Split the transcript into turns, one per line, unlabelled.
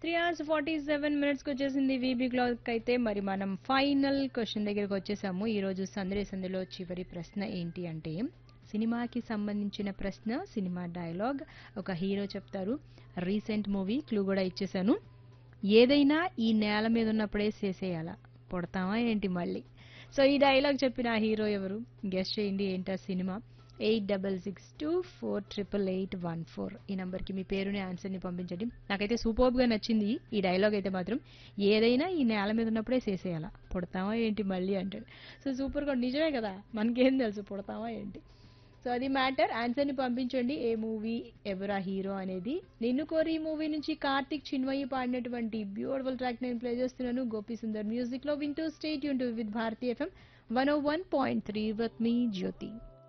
three hours forty seven మినిట్స్కి వచ్చేసింది VB clock అయితే మరి మనం ఫైనల్ క్వశ్చన్ దగ్గరికి వచ్చేసాము ఈరోజు సందడి సందులో చివరి ప్రశ్న ఏంటి అంటే సినిమాకి సంబంధించిన ప్రశ్న సినిమా డైలాగ్ ఒక హీరో చెప్తారు రీసెంట్ మూవీ క్లూ కూడా ఇచ్చేసాను ఏదైనా ఈ నేల మీద ఉన్నప్పుడే చేసేయాలా పుడతామా ఏంటి మళ్ళీ సో ఈ డైలాగ్ చెప్పిన ఆ హీరో ఎవరు గెస్ట్ చేయండి ఏంటా cinema eight double six two four triple eight one four ఈ నంబర్కి మీ పేరుని ఆన్సర్ని పంపించండి నాకైతే సూపర్గా నచ్చింది ఈ డైలాగ్ అయితే మాత్రం ఏదైనా ఈ నేల మీద ఉన్నప్పుడే చేసేయాలా పుడతామా ఏంటి మళ్ళీ అంటాడు సో సూపర్గా నిజమే కదా మనకేం తెలుసు పుడతామా ఏంటి సో అది మ్యాటర్ ఆన్సర్ని పంపించండి ఏ మూవీ ఎవరా హీరో అనేది నిన్ను కోరి ఈ మూవీ నుంచి కార్తిక్ చిన్మయ్యి పాడినటువంటి బ్యూటిఫుల్ ట్రాక్ నేను ప్లే చేస్తున్నాను గోపి సుందర్ మ్యూజిక్ లో వింటూ స్టేట్ యూన్ with Bharati FM one o one point three with మీ జ్యోతి